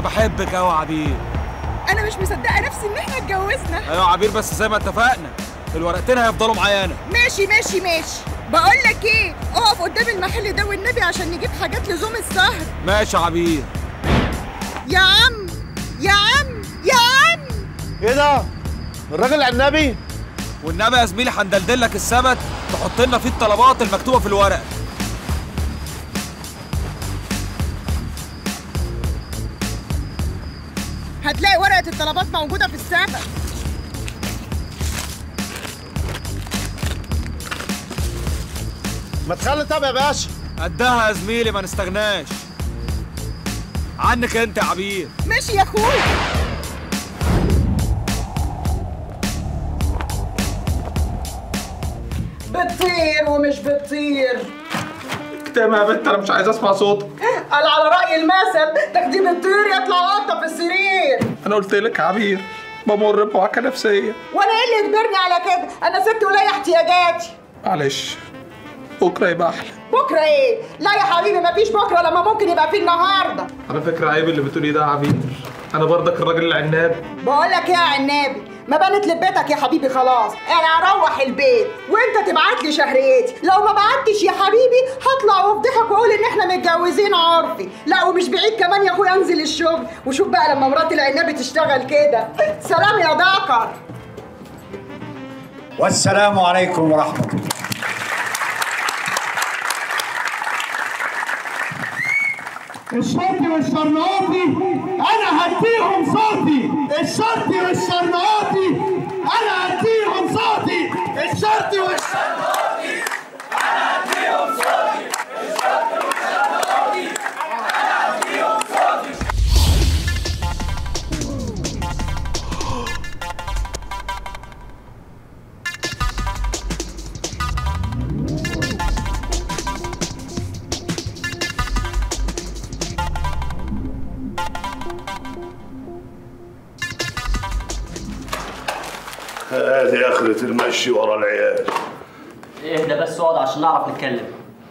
انا بحبك قوي يا عبير انا مش مصدقه نفسي ان احنا اتجوزنا ايوه يا عبير بس زي ما اتفقنا الورقتين هيفضلوا معايا انا ماشي ماشي ماشي بقول لك ايه اقف قدام المحل ده والنبي عشان نجيب حاجات لزوم السهر ماشي يا عبير يا عم يا عم يا عم ايه ده الراجل عنابي والنبي يا زميلي هندلدل لك السبت تحط لنا فيه الطلبات المكتوبه في الورق هتلاقي ورقه الطلبات موجوده في السبت ما تخلي طب يا باشا قدها يا زميلي ما نستغناش عنك انت يا عبير ماشي يا اخويا بتطير ومش بتطير اكتمها يا بنت انا مش عايز اسمع صوتك قال على رأي المثل تاخدي بتطير يطلع قطة في السرير انا قلت لك يا عبير بمر بوعكه نفسيه وانا ايه اللي يجبرني على كده انا ست وليا احتياجاتي معلش بكره يبقى احلى بكره ايه لا يا حبيبي مفيش بكره لما ممكن يبقى في النهارده على فكره عيب اللي بتقولي ده يا عبير انا برضك الراجل العناب بقول لك ايه يا عنابي ما بنت لبيتك يا حبيبي خلاص انا هروح البيت وانت تبعت لي شهريتي لو ما بعتش يا حبيبي هطلع وافضحك واقول ان احنا متجوزين عرفي لا ومش بعيد كمان يا اخويا انزل الشغل وشوف بقى لما مرات العنابي تشتغل كده سلام يا دكر والسلام عليكم ورحمة الله الشرطي والشرناطي انا هديهم صوتي الشرطي والشرناطي انا هديهم صوتي الشرطي والشرناطي هذه آخرة المشي ورا العيال اهدى بس اقعد عشان نعرف نتكلم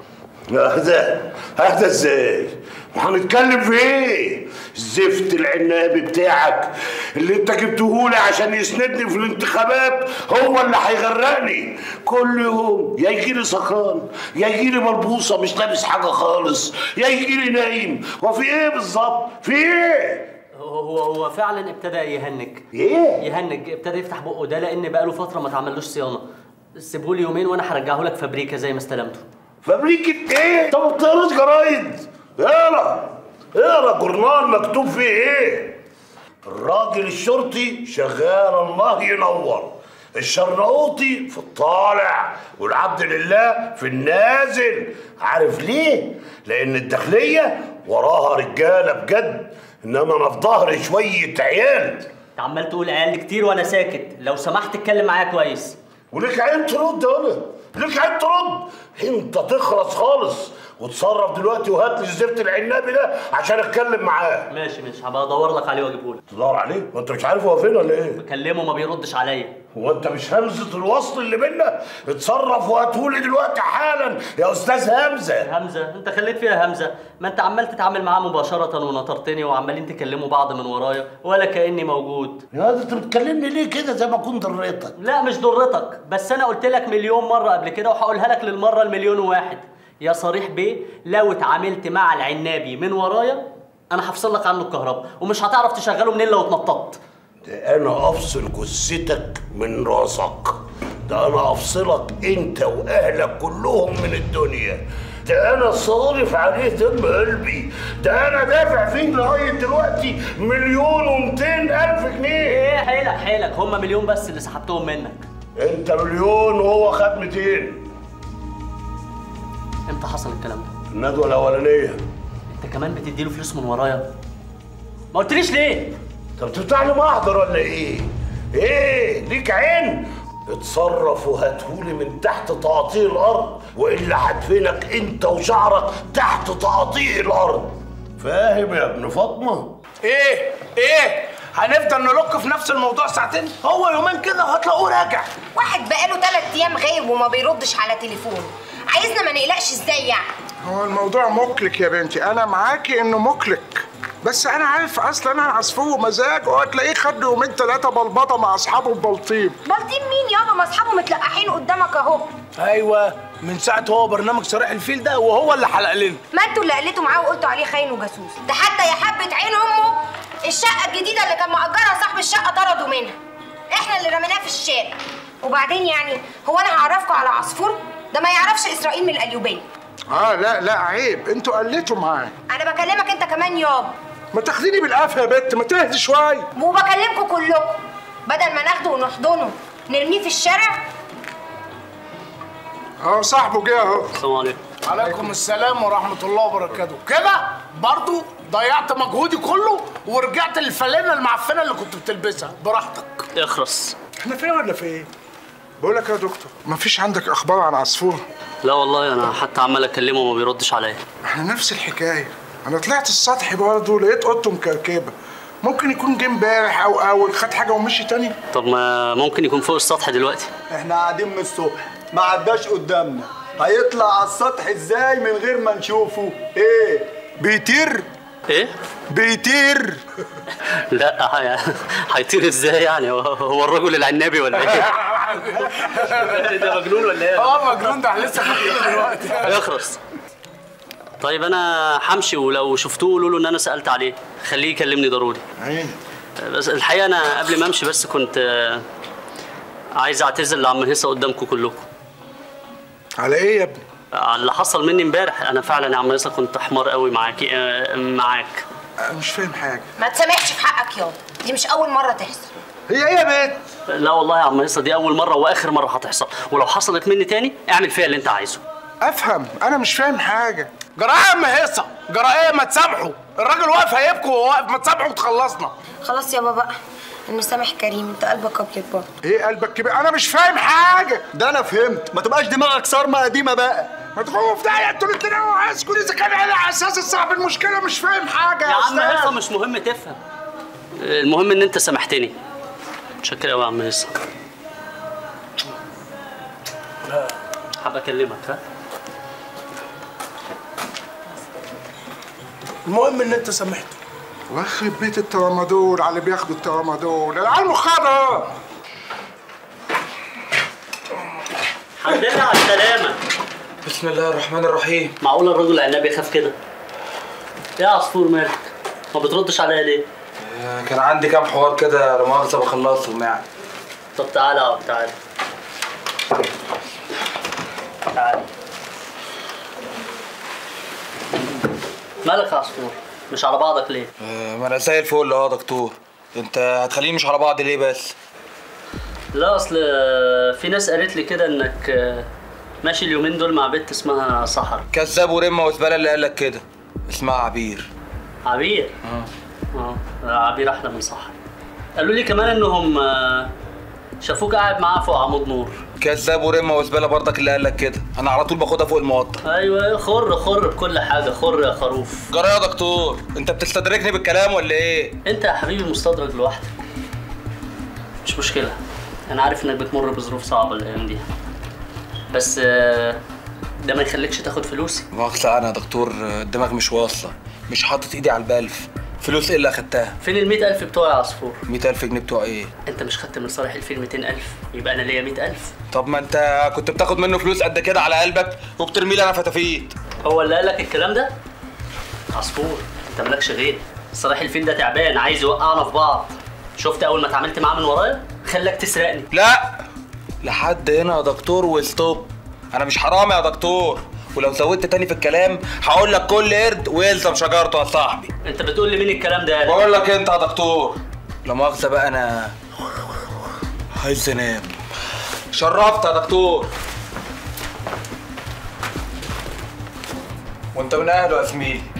اهدى اهدى ازاي؟ وهنتكلم في ايه؟ الزفت العنابي بتاعك اللي انت جبتهولي عشان يسندني في الانتخابات هو اللي هيغرقني كل يوم يا يجيلي سكران يا يجيلي ملبوسه مش لابس حاجه خالص يا يجيلي نايم وفي ايه بالظبط؟ في ايه؟ هو هو فعلا ابتدى يهنج ايه؟ يهنج ابتدى يفتح بقه ده لان بقاله فتره ما اتعملوش صيانه سيبهولي يومين وانا هرجعه لك فابريكا زي ما استلمته فابريكة ايه؟ انت ما بتقراش جرايد اقرا اقرا جورنال مكتوب فيه ايه؟ الراجل الشرطي شغال الله ينور الشرنقوطي في الطالع والعبد لله في النازل عارف ليه؟ لأن الداخلية وراها رجالة بجد إنما أنا في ظهري شوية عيال انت عمال تقول عيال كتير وانا ساكت لو سمحت اتكلم معايا كويس وليك عين ترد انا ليك عين ترد انت تخلص خالص وتصرف دلوقتي وهات لي الزفت العنابي ده عشان اتكلم معاه ماشي ماشي هبقى ادور لك عليه واجيبه لك تدور عليه ما انت مش عارف هو فين ولا ايه بكلمه ما بيردش عليا هو انت مش همزه الوصل اللي بينا اتصرف وهاتهولي دلوقتي حالا يا استاذ همزه همزه انت خليت فيها همزه ما انت عمال تتعامل معاه مباشره ونطرتني وعمالين تكلموا بعض من ورايا ولا كاني موجود يا ده انت بتكلمني ليه كده زي ما كنت ضريتك لا مش ضرتك بس انا قلت لك مليون مره قبل كده وهقولها لك للمره المليون وواحد يا صريح بيه لو اتعاملت مع العنابي من ورايا انا هفصل لك عنه الكهرباء ومش هتعرف تشغله منين لو اتنططت ده انا افصل جثتك من راسك ده انا افصلك انت واهلك كلهم من الدنيا ده انا صارف عليه دم قلبي ده انا دافع فيه لغايه دلوقتي مليون ومئتين الف جنيه ايه حيلك حيلك هم مليون بس اللي سحبتهم منك انت مليون وهو خد 200 امتى حصل الكلام ده الندوه الاولانيه انت كمان بتديله فلوس من ورايا ما قلتليش ليه انت بتفتح لي محضر ولا ايه؟ ايه؟ ليك عين؟ اتصرف وهاتهولي من تحت تقاطيع الارض والا هدفنك انت وشعرك تحت تقاطيع الارض فاهم يا ابن فاطمه؟ ايه ايه هنفضل نلق في نفس الموضوع ساعتين هو يومين كده وهتلاقوه راجع واحد بقاله ثلاث ايام غايب وما بيردش على تليفونه عايزنا ما نقلقش ازاي يعني هو الموضوع مقلق يا بنتي انا معاكي انه مقلق بس انا عارف اصلا انا عصفور مزاج هتلاقيه خد يومين ثلاثه بلبطه مع اصحابه في بلطيم بلطيم مين يابا ما اصحابه متلقحين قدامك اهو ايوه من ساعه هو برنامج صريح الفيل ده وهو اللي حلق لنا ما انتوا اللي قلتوا معاه وقلتوا عليه خاين وجاسوس ده حتى يا حبه عين امه الشقه الجديده اللي كان مأجرها صاحب الشقه طردوا منها احنا اللي رميناها في الشارع وبعدين يعني هو انا هعرفكم على عصفور ده ما يعرفش اسرائيل من القليوبيه اه لا لا عيب انتوا قلتوا معاه انا بكلمك انت كمان يابا ما تاخديني بالقفا يا بت ما تهدي شويه وبكلمكم كلكم بدل ما ناخده ونحضنه نرميه في الشارع اه صاحبه جه اهو السلام عليكم عليكم السلام ورحمه الله وبركاته كده برضو ضيعت مجهودي كله ورجعت للفانلة المعفنه اللي كنت بتلبسها براحتك اخرس احنا فين ولا في ايه بقول لك يا دكتور ما فيش عندك اخبار عن عصفور لا والله انا حتى عمال اكلمه وما بيردش عليا احنا نفس الحكايه انا طلعت السطح برضه لقيت اوضته مكركبه ممكن يكون جه امبارح او اول خد حاجه ومشي تاني طب ما ممكن يكون فوق السطح دلوقتي احنا قاعدين من الصبح ما عداش قدامنا هيطلع على السطح ازاي من غير ما نشوفه ايه بيطير ايه بيطير لا هي- هيطير ازاي يعني هو- هو الرجل العنابي ولا ايه ده مجنون ولا ايه اه مجنون ده لسه فاكره دلوقتي اخرس طيب انا همشي ولو شفتوه قولوا له ان انا سالت عليه خليه يكلمني ضروري عيني بس الحقيقه انا قبل ما امشي بس كنت آه، عايز اعتذر لعم هيصه قدامكم كلكم على ايه يا ابني على اللي حصل مني امبارح انا فعلا يا عم هيصه كنت حمار قوي معاكي آه، معاك أنا مش فاهم حاجه ما تسامحش في حقك يابا دي مش اول مره تحصل هي ايه يا بت لا والله يا عم هيصه دي اول مره واخر مره هتحصل ولو حصلت مني تاني اعمل فيها اللي انت عايزه افهم انا مش فاهم حاجه جرايه يا ام هيصه جرايه ما تسامحوا الراجل واقف هيبكي وهو واقف ما تسامحوا وتخلصنا خلاص يابا بقى المسامح كريم انت قلبك ابيض برضه ايه قلبك كبير انا مش فاهم حاجه ده انا فهمت ما تبقاش دماغك صارمه قديمه بقى ما تخوفوا في داهيه انتوا الاثنين هو عايزكم اذا كان على اساس صاحب المشكله مش فاهم حاجه يا يا عم هيصه استاذ مش مهم تفهم المهم ان انت سامحتني متشكر قوي يا عم هيصه حابب اكلمك ها المهم ان انت سامحته واخرب بيت الترامادول على اللي بياخدوا الترامادول العيال مخاضه الحمد لله على السلامه بسم الله الرحمن الرحيم معقول الرجل العنابي يخاف كده يا عصفور مالك ما بتردش عليا ليه آه، كان عندي كام حوار كده لا مؤاخذه بخلصهم يعني طب تعالى اقعد تعالى تعالى مالك يا عصفور مش على بعضك ليه آه، ما انا زي الفل اه دكتور انت هتخليني مش على بعض ليه بس لا اصل في ناس قالت لي كده انك ماشي اليومين دول مع بنت اسمها سحر كذاب ورمه وزباله اللي قال لك كده اسمها عبير عبير اه عبير احلى من سحر قالوا لي كمان انهم آه، شافوك قاعد معاها فوق عمود نور كذاب ورمه وزباله برضك اللي قال لك كده انا على طول باخدها فوق المقطع ايوه خر خر بكل حاجه خر يا خروف جرى يا دكتور انت بتستدركني بالكلام ولا ايه انت يا حبيبي مستدرج لوحدك مش مشكله انا عارف انك بتمر بظروف صعبه الايام دي بس آه، ده ما يخليكش تاخد فلوسي مؤاخذة انا يا دكتور آه، الدماغ مش واصله مش حاطط ايدي على البلف فلوس ايه اللي اخدتها فين ال ألف بتوعي يا عصفور 100000 جنيه بتوع ايه انت مش خدت من صالح الفيل 200000 يبقى انا ليا 100000 طب ما انت كنت بتاخد منه فلوس قد كده على قلبك وبترمي لي انا فتافيت هو اللي قال لك الكلام ده عصفور انت مالكش غير صالح الفيل ده تعبان عايز يوقعنا في بعض شفت اول ما اتعاملت معاه من ورايا خلاك تسرقني لا لحد هنا يا دكتور وستوب انا مش حرامي يا دكتور ولو زودت تاني في الكلام هقول لك كل قرد ويلزم شجرته يا صاحبي انت بتقول لي مين الكلام ده بقول لك انت يا دكتور لا مؤاخذة بقى انا عايز انام شرفت يا دكتور وانت من اهله يا زميلي